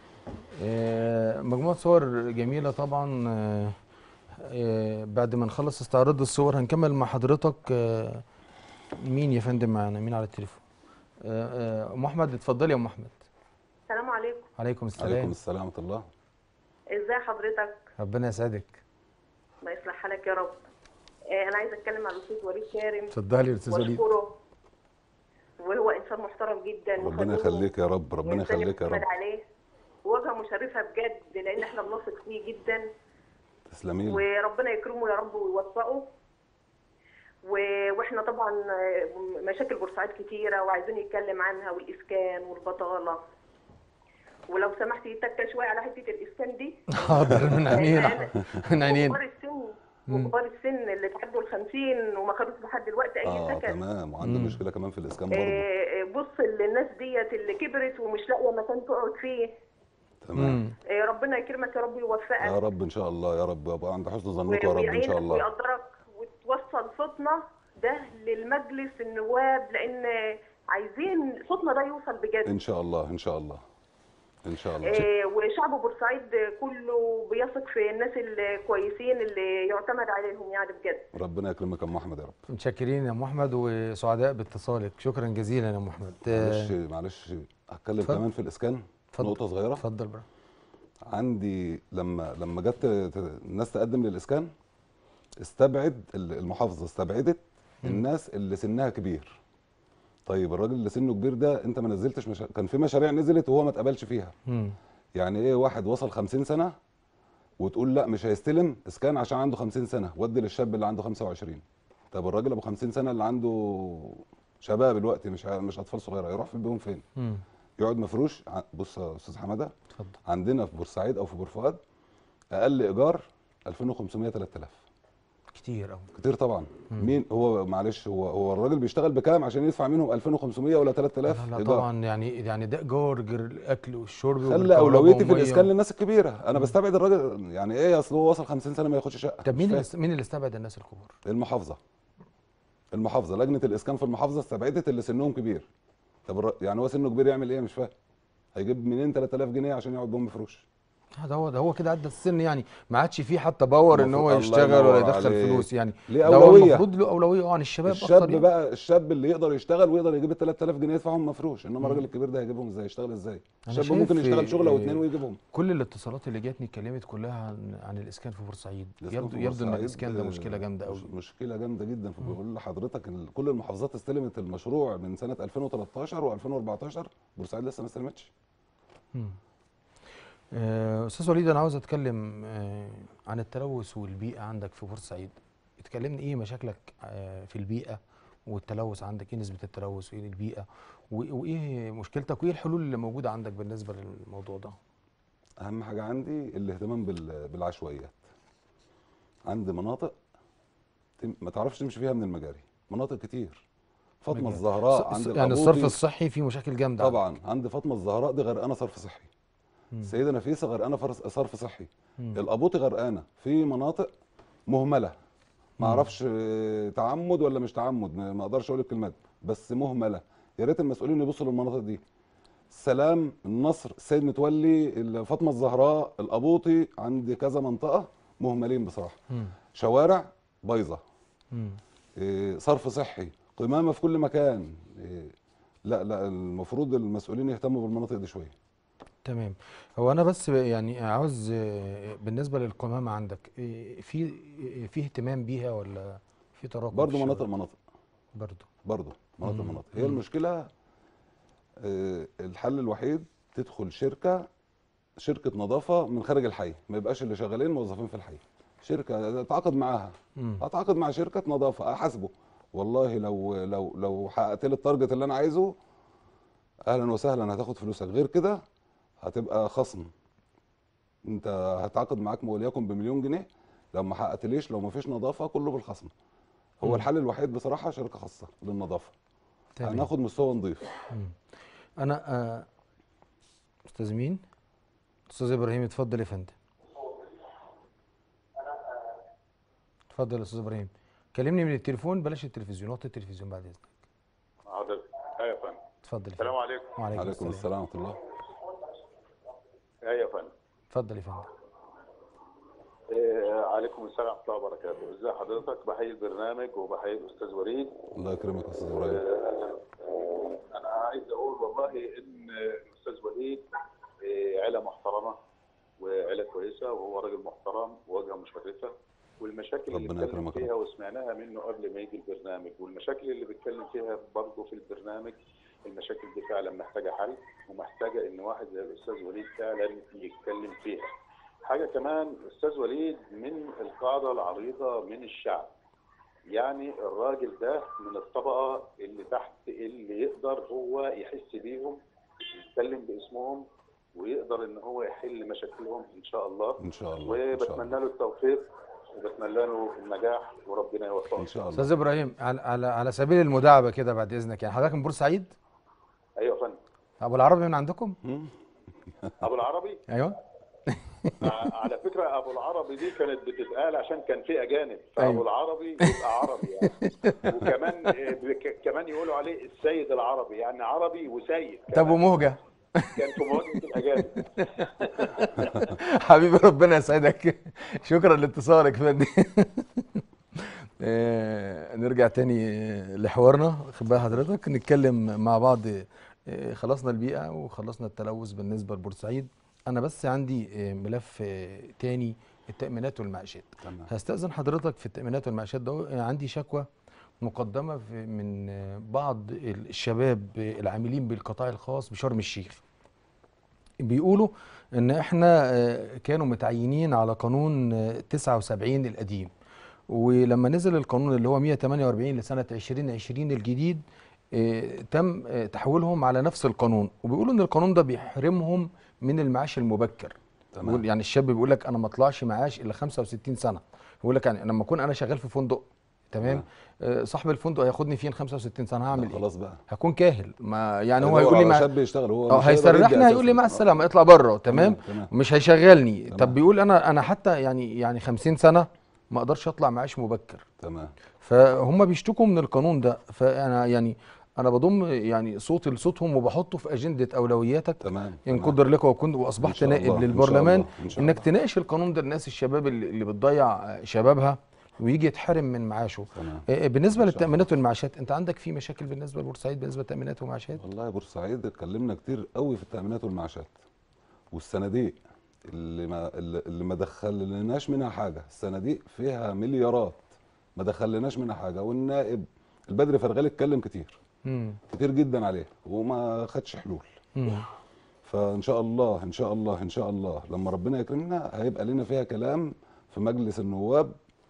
آه، مجموعة صور جميلة طبعا آه، آه، بعد ما نخلص استعراض الصور هنكمل مع حضرتك آه، مين يا فندم معانا مين على التليفون آه، آه، ام احمد اتفضلي يا ام احمد السلام عليكم عليكم السلام عليكم السلام ورحمه الله ازاي حضرتك ربنا يسعدك الله يصلح حالك يا رب آه، انا عايزه اتكلم عن الاستاذ وليد كارم اتفضلي يا استاذ وليد واشكره وهو انسان محترم جدا ربنا وخلوق يخليك يا رب ربنا وإنسان يخليك يا يعتمد رب عليه وواجهه مشرفه بجد لان احنا بنثق فيه جدا تسلمي لي وربنا يكرمه يا رب ويوفقه و- واحنا طبعا آه، مشاكل بورسعيد كتيره وعايزين يتكلم عنها والاسكان والبطاله ولو سمحت يتكى شويه على حته الاسكان دي حاضر من عينينا من عينينا كبار السن وكبار السن اللي تعدوا ال 50 وما خدوش لحد دلوقتي اي اه سكن تمام وعنده مم. مشكله كمان في الاسكان برضه آه، بص للناس ديت اللي كبرت ومش لاقيه مكان تقعد فيه تمام مم. آه، ربنا يكرمك يا رب يا ويوفقك رب ان شاء الله يا رب ابقى عند حسن ظنكم يا رب ان ويعينك شاء الله ويقدرك وتوصل صوتنا ده للمجلس النواب لان عايزين صوتنا ده يوصل بجد ان شاء الله ان شاء الله ان شاء الله آه، وشعب بورسعيد كله بيثق في الناس الكويسين اللي يعتمد عليهم يعني بجد ربنا يكرمك يا ام احمد يا رب متشكرين يا ام احمد وسعداء باتصالك شكرا جزيلا يا ام احمد آه، معلش معلش هتكلم اتفضل. كمان في الاسكان اتفضل. نقطه صغيره اتفضل بقى عندي لما لما جت ت- الناس تقدم للاسكان استبعد ال- المحافظه استبعدت الناس اللي سنها كبير طيب الراجل اللي سنه كبير ده انت ما نزلتش مشا... كان في مشاريع نزلت وهو ما اتقبلش فيها مم. يعني ايه واحد وصل 50 سنه وتقول لا مش هيستلم اسكان عشان عنده 50 سنه ودي للشاب اللي عنده 25 طب الراجل ابو 50 سنه اللي عنده شباب دلوقتي مش ع- مش اطفال صغيره يروح في بيهم فين مم. يقعد مفروش ع- بص يا استاذ حماده اتفضل عندنا في بورسعيد او في بور فؤاد اقل ايجار 2500 3000 كتير قوي كتير طبعا مين هو معلش هو هو الراجل بيشتغل بكام عشان يدفع منهم 2500 ولا 3000 لا, لا إيجار؟ طبعا يعني يعني ده ايجار غير الاكل والشرب خلي والكهرباء اولويتي في والمية. الاسكان للناس الكبيره انا بستبعد الراجل يعني ايه اصل هو وصل 50 سنه ما ياخدش شقه طب مش مين اللي فاهم. است- مين اللي استبعد الناس الكبار؟ المحافظه المحافظه لجنه الاسكان في المحافظه استبعدت اللي سنهم كبير طب الر- يعني هو سنه كبير يعمل ايه مش فاهم هيجيب منين 3000 جنيه عشان يقعد بهم مفروش آه، ده هو ده هو كده عدى السن يعني ما عادش فيه حتى باور ان هو المفروض- الله يشتغل ولا ينور يدخل عليك. فلوس يعني ليه ده هو أولوية. المفروض له اولويه اه عن الشباب اكتر الشاب يعني. بقى الشاب اللي يقدر يشتغل ويقدر يجيب ال 3000 جنيه يدفعهم مفروش انما الراجل الكبير ده هيجيبهم ازاي يشتغل ازاي الشاب شايف ممكن يشتغل شغله او إيه، اتنين ويجيبهم كل الاتصالات اللي جاتني اتكلمت كلها عن عن الاسكان في بورسعيد الإسكان يبدو في يبدو ان بورسعيد، الاسكان ده آه، مشكله جامده قوي مش- مشكله جامده جدا بقول لحضرتك ال- كل المحافظات استلمت المشروع من سنه 2013 و2014 بورسعيد لسه ما استلمتش آه، استاذ وليد انا عاوز اتكلم آه، عن التلوث والبيئه عندك في بورسعيد اتكلمني ايه مشاكلك آه، في البيئه والتلوث عندك ايه نسبه التلوث وايه البيئه و- وايه مشكلتك وايه الحلول اللي موجوده عندك بالنسبه للموضوع ده اهم حاجه عندي الاهتمام بال- بالعشوائيات عندي مناطق تم- ما تعرفش تمشي فيها من المجاري مناطق كتير فاطمه مجاري. الزهراء ص- عند يعني الصرف الأبوطي. الصحي فيه مشاكل جامده طبعا عند فاطمه الزهراء دي غرقانه صرف صحي السيده نفيسه غرقانه فرس- صرف صحي الابوطي غرقانه في مناطق مهمله ما اعرفش آه، تعمد ولا مش تعمد ما ما اقدرش اقول الكلمات بس مهمله يا ريت المسؤولين يبصوا للمناطق دي السلام النصر السيد متولي ال- فاطمه الزهراء الابوطي عند كذا منطقه مهملين بصراحه مم. شوارع بايظه مم. إيه، صرف صحي قمامه في كل مكان إيه، لا لا المفروض المسؤولين يهتموا بالمناطق دي شويه تمام هو انا بس يعني عاوز آه، بالنسبه للقمامه عندك آه، في آه، في اهتمام بيها ولا في تراكم برضه في مناطق الشوارع؟ مناطق برضه برضه مناطق مم. مناطق هي مم. المشكله آه، الحل الوحيد تدخل شركه شركه نظافه من خارج الحي ما يبقاش اللي شغالين موظفين في الحي شركه اتعاقد معاها مم. اتعاقد مع شركه نظافه احاسبه والله لو لو لو حققت لي التارجت اللي انا عايزه اهلا وسهلا هتاخد فلوسك غير كده هتبقى خصم انت هتعاقد معاك وليكن بمليون جنيه لو ما حققتليش لو ما فيش نظافه كله بالخصم هو مم. الحل الوحيد بصراحه شركه خاصه للنظافه تمام هناخد مستوى نظيف انا آه، استاذ مين استاذ ابراهيم اتفضل يا فندم اتفضل يا استاذ ابراهيم كلمني من التليفون بلاش التلفزيون وطي التلفزيون بعد اذنك حاضر ايوه يا فندم اتفضل يا السلام فندم عليكم وعليكم عليكم السلام السلام ورحمه الله ايوه يا فندم اتفضل يا فندم إيه، عليكم السلام ورحمه الله وبركاته ازي حضرتك بحيي البرنامج وبحيي الاستاذ وليد الله يكرمك يا استاذ ابراهيم انا عايز اقول والله ان الاستاذ وليد إيه، عيله محترمه وعيله كويسه وهو راجل محترم وواجهه مشرفه والمشاكل اللي ربنا بيتكلم يكرمك يا فيها وسمعناها منه قبل ما يجي البرنامج والمشاكل اللي بيتكلم فيها برضه في البرنامج المشاكل دي فعلا محتاجه حل ومحتاجه ان واحد زي الاستاذ وليد فعلا يتكلم فيها. حاجه كمان الاستاذ وليد من القاعده العريضه من الشعب. يعني الراجل ده من الطبقه اللي تحت اللي يقدر هو يحس بيهم يتكلم باسمهم ويقدر ان هو يحل مشاكلهم ان شاء الله ان شاء الله ان شاء وبتمنى الله له التوفيق وبتمنى له النجاح وربنا يوفقه ان شاء الله استاذ ابراهيم على على على سبيل المداعبه كده بعد اذنك يعني حضرتك من بورسعيد ايوه يا فندم ابو العربي من عندكم مم. ابو العربي ايوه ع- على فكره ابو العربي دي كانت بتتقال عشان كان في اجانب أيوة. فابو العربي يبقى عربي يعني وكمان آه، بك- كمان يقولوا عليه السيد العربي يعني عربي وسيد طب كمان. ومهجه كان في مواجهه الاجانب حبيبي ربنا يسعدك شكرا لاتصالك يا فندم آه، نرجع تاني لحوارنا خد بال حضرتك نتكلم مع بعض آه، خلصنا البيئة وخلصنا التلوث بالنسبة لبورسعيد أنا بس عندي آه، ملف آه، تاني التأمينات والمعاشات تمام هستأذن حضرتك في التأمينات والمعاشات ده آه، عندي شكوى مقدمة في من آه، بعض الشباب آه، العاملين بالقطاع الخاص بشرم الشيخ بيقولوا ان احنا آه، كانوا متعينين على قانون آه، 79 القديم ولما نزل القانون اللي هو 148 لسنة 2020 الجديد آه، تم آه، تحويلهم على نفس القانون وبيقولوا ان القانون ده بيحرمهم من المعاش المبكر تمام. بيقول يعني الشاب بيقول لك انا ما اطلعش معاش الا 65 سنة يقول لك يعني لما اكون انا شغال في فندق تمام آه، صاحب الفندق هياخدني فين 65 سنة هعمل ايه خلاص بقى هكون كاهل ما يعني هو يدور هيقول لي على مع شاب يشتغل هو اه مش هيقدر يدي هيسرحني هيقول لي أساساً. مع آه. السلامه اطلع بره تمام تمام مش هيشغلني تمام. طب بيقول انا انا حتى يعني يعني 50 سنه ما اقدرش اطلع معاش مبكر تمام فهم بيشتكوا من القانون ده فانا يعني انا بضم يعني صوتي لصوتهم وبحطه في اجنده اولوياتك تمام ان تمام. قدر لك وكنت إن واصبحت شاء نائب الله، إن شاء للبرلمان الله، إن شاء انك الله. تناقش القانون ده للناس الشباب اللي, اللي بتضيع شبابها ويجي يتحرم من معاشه تمام آه، بالنسبه إن شاء للتامينات والمعاشات انت عندك في مشاكل بالنسبه لبورسعيد بالنسبه للتامينات والمعاشات والله بورسعيد اتكلمنا كتير قوي في التامينات والمعاشات والصناديق اللي ما اللي اللي ما دخلناش منها حاجه الصناديق فيها مليارات ما دخلناش منها حاجه والنائب البدر فرغالي اتكلم كتير امم كتير جدا عليه وما خدش حلول فان شاء الله ان شاء الله ان شاء الله لما ربنا يكرمنا هيبقى لنا فيها كلام في مجلس النواب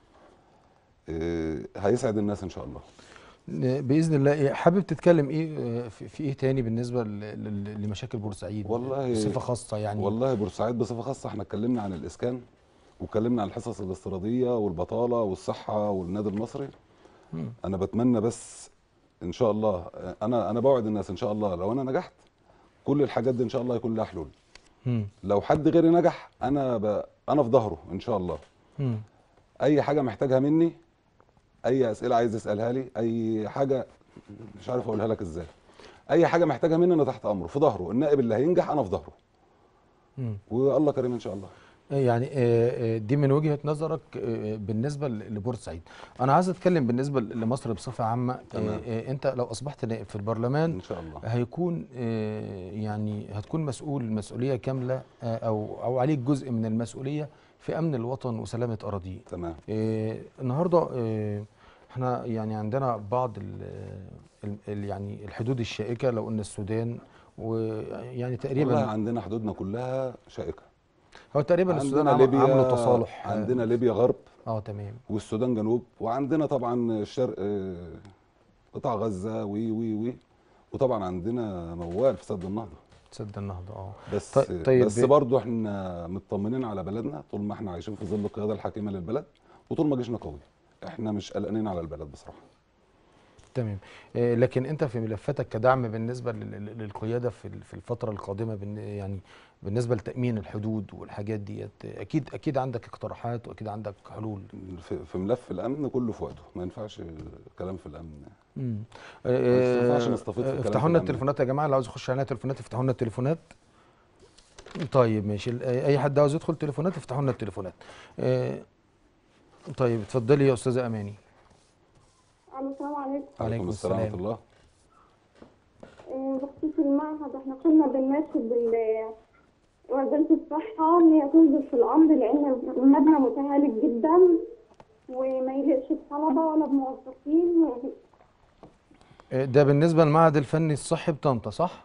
إيه، هيسعد الناس ان شاء الله باذن الله إيه، حابب تتكلم ايه آه، في, في ايه تاني بالنسبه ل- ل- لمشاكل بورسعيد والله- بصفه خاصه يعني والله بورسعيد بصفه خاصه احنا اتكلمنا عن الاسكان واتكلمنا عن الحصص الاستيراديه والبطاله والصحه والنادي المصري مم. انا بتمنى بس ان شاء الله انا انا بوعد الناس ان شاء الله لو انا نجحت كل الحاجات دي ان شاء الله يكون لها حلول مم. لو حد غيري نجح انا ب... انا في ظهره ان شاء الله مم. اي حاجه محتاجها مني اي اسئله عايز يسالها لي اي حاجه مش عارف اقولها لك ازاي اي حاجه محتاجها مني انا تحت امره في ظهره النائب اللي هينجح انا في ظهره مم. والله كريم ان شاء الله يعني آه، آه، دي من وجهه نظرك آه، بالنسبه ل- لبورسعيد انا عايز اتكلم بالنسبه لمصر بصفه عامه آه، تمام. آه، انت لو اصبحت نائب في البرلمان ان شاء الله هيكون آه، يعني هتكون مسؤول مسؤوليه كامله آه، او او عليك جزء من المسؤوليه في امن الوطن وسلامه اراضيه تمام آه، النهارده آه، احنا يعني عندنا بعض ال ال- ال- يعني الحدود الشائكه لو قلنا السودان ويعني والله تقريبا عندنا حدودنا كلها شائكه هو تقريبا السودان عندنا عم- ليبيا عملوا تصالح آه، عندنا ليبيا غرب اه تمام والسودان جنوب وعندنا طبعا الشرق آه، قطاع غزه وي وي وي وطبعا عندنا موال في سد النهضه سد النهضه اه بس طي- طيب بس ب- برضه احنا مطمنين على بلدنا طول ما احنا عايشين في ظل القياده الحكيمه للبلد وطول ما جيشنا قوي احنا مش قلقانين على البلد بصراحه تمام آه، لكن انت في ملفاتك كدعم بالنسبه لل- لل- للقياده في ال- في الفتره القادمه بالن- يعني بالنسبه لتامين الحدود والحاجات ديت آه، اكيد اكيد عندك اقتراحات واكيد عندك حلول في, في ملف الامن كله في وقته ما ينفعش كلام في الامن امم ما ينفعش نستفيد في الكلام افتحوا في لنا الأمن. التليفونات يا جماعه اللي عاوز يخش علينا تليفونات افتحوا لنا التليفونات طيب ماشي ال- اي حد عاوز يدخل تليفونات افتحوا لنا التليفونات آه، طيب اتفضلي يا استاذه اماني الو السلام عليكم عليكم السلام ورحمه السلام. الله إيه، بخصوص المعهد احنا كنا بنناشد ال- وزارة الصحة إن هي تنظر في الأمر لأن المبنى متهالك جدا وما يليقش بطلبة ولا بموظفين آه، ده بالنسبه للمعهد الفني الصحي بطنطا صح؟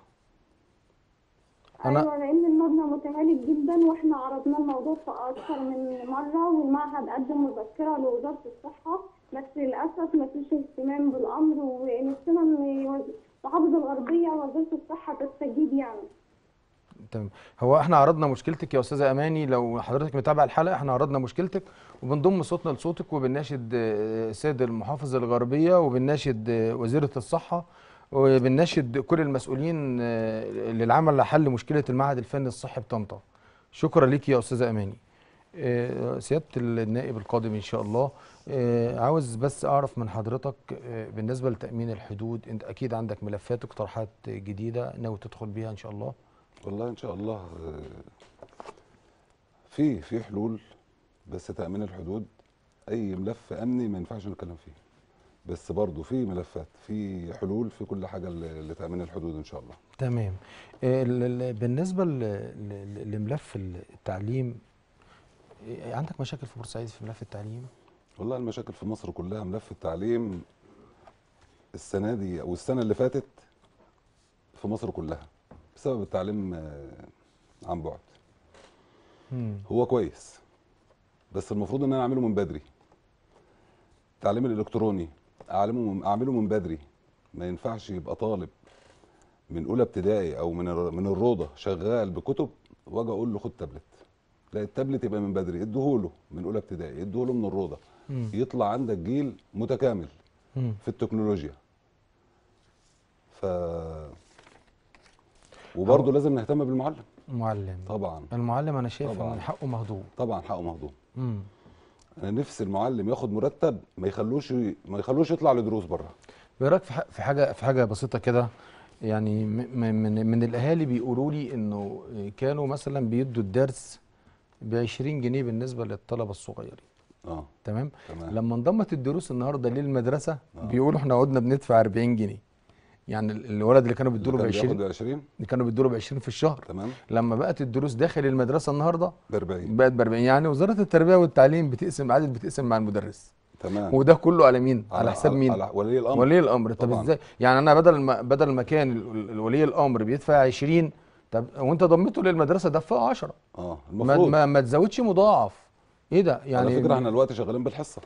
أنا- أيوة لأن المبنى متهالك جدا وإحنا عرضنا الموضوع في أكثر من مرة والمعهد قدم مذكرة لوزارة الصحة بس للأسف مفيش اهتمام بالأمر ونفسنا إن وز- محافظة الغربية وزارة الصحة تستجيب يعني تمام هو احنا عرضنا مشكلتك يا استاذه اماني لو حضرتك متابعه الحلقه احنا عرضنا مشكلتك وبنضم صوتنا لصوتك وبنناشد آه، السيد المحافظ الغربيه وبنناشد آه، وزيره الصحه وبنناشد كل المسؤولين آه، للعمل لحل مشكله المعهد الفني الصحي بطنطا شكرا ليك يا استاذه اماني آه، سياده النائب القادم ان شاء الله آه، عاوز بس اعرف من حضرتك آه، بالنسبه لتامين الحدود انت اكيد عندك ملفات واقتراحات جديده ناوي تدخل بيها ان شاء الله والله ان شاء الله آه، في في حلول بس تامين الحدود اي ملف امني ما ينفعش نتكلم فيه بس برضه في ملفات في حلول في كل حاجه ل- لتامين الحدود ان شاء الله تمام آه، ال- ال- بالنسبة ل- ل- لملف التعليم آه، عندك مشاكل في بورسعيد في ملف التعليم؟ والله المشاكل في مصر كلها ملف التعليم السنه دي او السنه اللي فاتت في مصر كلها بسبب التعليم آه، عن بعد هو كويس بس المفروض ان انا اعمله من بدري التعليم الالكتروني اعلمه من اعمله من بدري ما ينفعش يبقى طالب من اولى ابتدائي او من الر- من الروضه شغال بكتب واجي اقول له خد تابلت لا التابلت يبقى من بدري اديهوله من اولى ابتدائي اديهوله من الروضه مم. يطلع عندك جيل متكامل مم. في التكنولوجيا ف وبرضه لازم نهتم بالمعلم معلم طبعا المعلم انا شايف طبعاً. ان حقه مهضوم طبعا حقه مهضوم مم. انا نفسي المعلم ياخد مرتب ما يخلوش ما يخلوش يطلع لدروس بره ايه رايك في ح- في حاجه في حاجه بسيطه كده يعني م- م- من من الاهالي بيقولوا لي انه كانوا مثلا بيدوا الدرس ب 20 جنيه بالنسبه للطلبه الصغيرين اه تمام تمام لما انضمت الدروس النهارده للمدرسه آه. بيقولوا احنا قعدنا بندفع 40 جنيه يعني ال- الولد اللي كانوا بيدوا له ب اللي كان 20 بياخد 20 اللي كانوا بيدوا له ب 20 في الشهر تمام لما بقت الدروس داخل المدرسه النهارده ب 40 بقت ب 40 يعني وزاره التربيه والتعليم بتقسم عادل بتقسم مع المدرس تمام وده كله على مين؟ على, حساب مين؟ على ولي الامر ولي الامر طب طبعاً. ازاي؟ يعني انا بدل ما بدل ما كان ال- ال- ولي الامر بيدفع 20 طب وانت ضمته للمدرسه دفعه 10 اه ما, المفروض ما, ما تزودش مضاعف ايه ده؟ يعني على فكره احنا دلوقتي شغالين بالحصه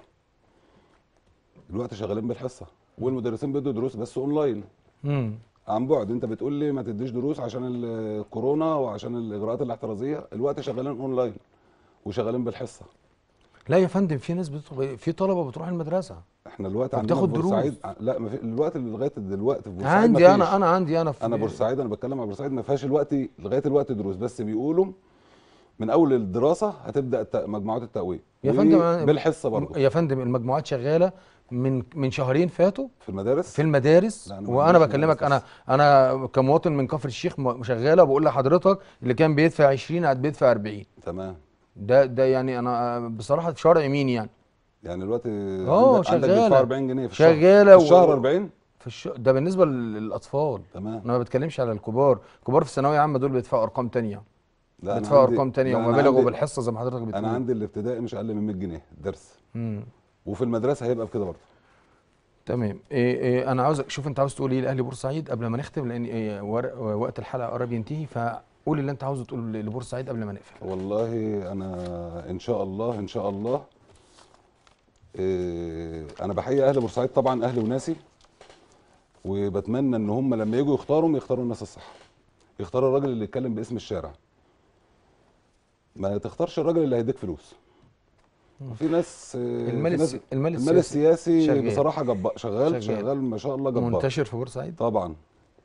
دلوقتي شغالين بالحصه والمدرسين بيدوا دروس بس اونلاين مم. عن بعد انت بتقول لي ما تديش دروس عشان الكورونا وعشان الاجراءات الاحترازيه الوقت شغالين اونلاين وشغالين بالحصه لا يا فندم في ناس بتروح في طلبه بتروح المدرسه احنا الوقت عندنا وبتاخد في دروس. بورسعيد لا ما في الوقت اللي لغايه دلوقتي في بورسعيد عندي مفيش. انا انا عندي انا في انا بورسعيد انا بتكلم على بورسعيد ما فيهاش الوقت لغايه الوقت دروس بس بيقولوا من اول الدراسه هتبدا الت- مجموعات التقويم يا فندم أنا- بالحصه برضه يا فندم المجموعات شغاله من من شهرين فاتوا في المدارس في المدارس لا، أنا ما وانا عنديش بكلمك مدارس انا انا كمواطن من كفر الشيخ م- شغاله بقول لحضرتك اللي كان بيدفع 20 قاعد بيدفع 40 تمام ده ده يعني انا بصراحه في شرع يمين يعني يعني دلوقتي اه، عندك عندك شغالة. بيدفع 40 جنيه في الشهر شغالة في الشهر و- 40 في الش... ده بالنسبه لل- للاطفال تمام انا ما بتكلمش على الكبار كبار في الثانويه عامه دول بيدفعوا ارقام تانية لا أنا بيدفعوا عندي- ارقام تانية لا، أنا ومبالغ عندي- وبالحصه زي ما حضرتك بتقول انا عندي الابتدائي مش اقل من 100 جنيه الدرس مم. وفي المدرسه هيبقى بكده برضه تمام إيه إيه انا عاوز شوف انت عاوز تقول ايه لاهلي بورسعيد قبل ما نختم لان إيه ورق وقت الحلقه قرب ينتهي فقول اللي انت عاوزه تقول لبورسعيد قبل ما نقفل والله انا ان شاء الله ان شاء الله إيه انا بحيي اهل بورسعيد طبعا اهلي وناسي وبتمنى ان هم لما يجوا يختاروا يختاروا الناس الصح يختاروا الراجل اللي يتكلم باسم الشارع ما تختارش الراجل اللي هيديك فلوس وفي ناس آه، المال في ناس- السي- المال المال السياسي السياسي شغال. بصراحه جبار شغال شغال. شغال ما شاء الله جبار منتشر في بورسعيد طبعا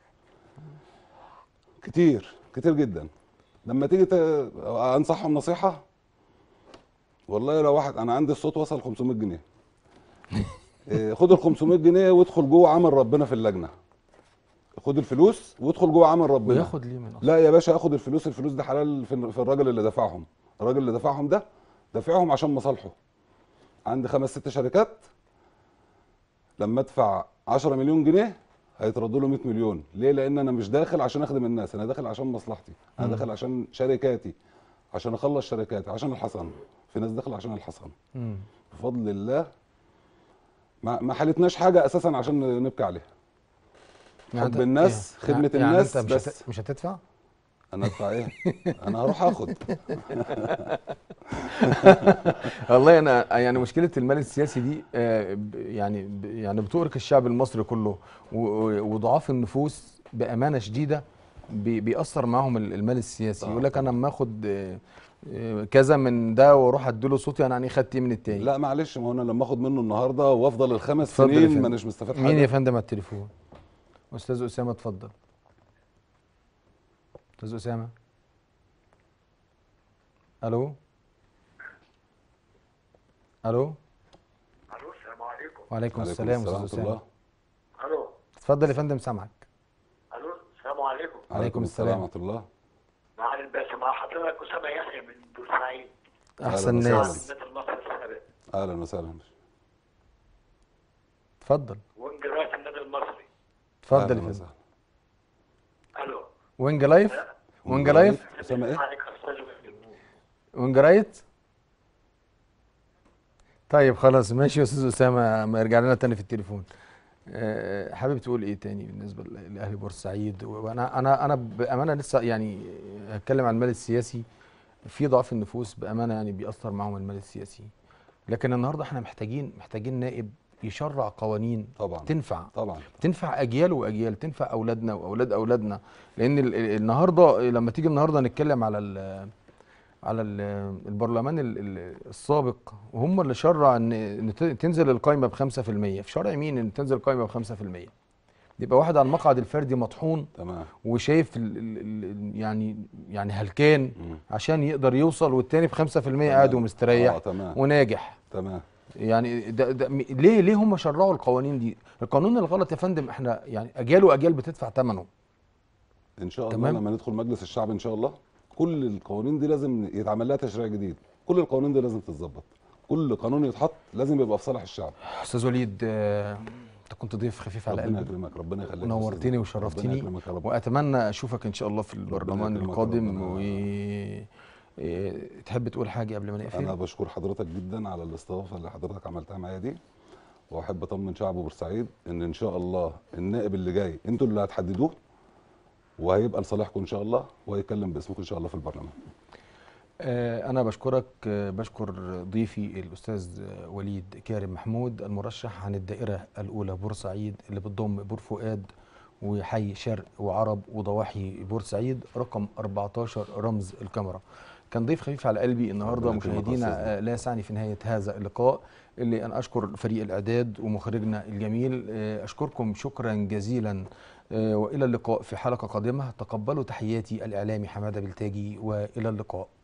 كتير كتير جدا لما تيجي ت... انصحهم نصيحه والله لو واحد انا عندي الصوت وصل 500 جنيه إيه، خد ال 500 جنيه وادخل جوه عمل ربنا في اللجنه خد الفلوس وادخل جوه عمل ربنا وياخد ليه من أصلا لا يا باشا اخد الفلوس الفلوس دي حلال في, في الراجل اللي دفعهم الراجل اللي دفعهم ده دافعهم عشان مصالحه عندي خمس ست شركات لما ادفع 10 مليون جنيه هيتردوا له 100 مليون ليه لان انا مش داخل عشان اخدم الناس انا داخل عشان مصلحتي انا مم. داخل عشان شركاتي عشان اخلص شركاتي عشان الحصان في ناس داخل عشان الحصان مم. بفضل الله ما ما حالتناش حاجه اساسا عشان نبكي عليها يعني حب أنت- الناس، يعني- خدمة يعني الناس أنت مش بس. هت- مش هتدفع انا ادفع ايه انا هروح اخد والله انا يعني مشكله المال السياسي دي آه، ب- يعني ب- يعني بتؤرق الشعب المصري كله و- و- وضعاف النفوس بامانه شديده بي- بيأثر معاهم ال- المال السياسي آه يقول لك انا لما اخد آه، آه، كذا من ده واروح اديله صوتي انا يعني خدت ايه من التاني لا معلش ما هو انا لما اخد منه النهارده وافضل الخمس اتفضل يا سنين فندم. ما اناش مستفاد حاجه مين يا فندم على التليفون استاذ اسامه اتفضل استاذ اسامه الو الو الو السلام عليكم وعليكم عليكم السلام استاذ ورحمة اسامه الله. الو اتفضل يا فندم سامعك الو السلام عليكم عليكم السلام. ورحمه الله مع الباشا مع حضرتك اسامه يحيى من بورسعيد احسن وسهلا. ناس النادي المصري السابق اهلا وسهلا اتفضل وينج رايت النادي المصري اتفضل أهلاً يا فندم وسهلا. الو وينج لايف وينج لايف اسامه ايه عليك يا استاذ وائل. وينج رايت طيب خلاص ماشي يا استاذ اسامه ما يرجع لنا تاني في التليفون آه، حابب تقول ايه تاني بالنسبه ل- لاهل بورسعيد وانا انا انا بامانه لسه يعني هتكلم عن المال السياسي في ضعف النفوس بامانه يعني بيأثر معاهم المال السياسي لكن النهارده احنا محتاجين محتاجين نائب يشرع قوانين طبعا تنفع طبعا تنفع اجيال واجيال تنفع اولادنا واولاد اولادنا لان ال- ال- النهارده لما تيجي النهارده نتكلم على ال على ال البرلمان ال- ال- السابق وهم اللي شرع ان إن ت- تنزل القايمه ب 5% في شرع مين ان تنزل القايمه ب 5% يبقى واحد على المقعد الفردي مطحون تمام وشايف ال ال ال يعني يعني هلكان مم. عشان يقدر يوصل والتاني ب 5% قاعد تمام. ومستريح اه تمام وناجح تمام يعني ده ده م- ليه ليه هم شرعوا القوانين دي؟ القانون الغلط يا فندم احنا يعني اجيال واجيال بتدفع ثمنه. ان شاء الله تمام. لما ندخل مجلس الشعب ان شاء الله كل القوانين دي لازم يتعمل لها تشريع جديد كل القوانين دي لازم تتظبط كل قانون يتحط لازم يبقى في صالح الشعب استاذ وليد آه، انت كنت ضيف خفيف على ربنا قلبي يكرمك ربنا يخليك يا نورتني أستاذ. ربنا وشرفتني يكرمك يا رب واتمنى اشوفك ان شاء الله في البرلمان يكرمك، القادم ربنا- و إيه، تحب تقول حاجه قبل ما انا نقفل؟ بشكر حضرتك جدا على الاستضافه اللي حضرتك عملتها معايا دي واحب اطمن شعب بورسعيد ان ان شاء الله النائب اللي جاي انتوا اللي هتحددوه وهيبقى لصالحكم ان شاء الله وهيتكلم باسمكم ان شاء الله في البرلمان آه، أنا بشكرك آه، بشكر ضيفي الأستاذ آه، وليد كارم محمود المرشح عن الدائرة الأولى بورسعيد اللي بتضم بور فؤاد وحي شرق وعرب وضواحي بورسعيد رقم 14 رمز الكاميرا كان ضيف خفيف على قلبي النهارده ربنا يكرمك يا مشاهدينا أستاذنا. آه، لا يسعني في نهاية هذا اللقاء اللي أنا أشكر فريق الإعداد ومخرجنا الجميل آه، أشكركم شكرا جزيلا آه، وإلى اللقاء في حلقة قادمة تقبلوا تحياتي الإعلامي حمادة بلتاجي وإلى اللقاء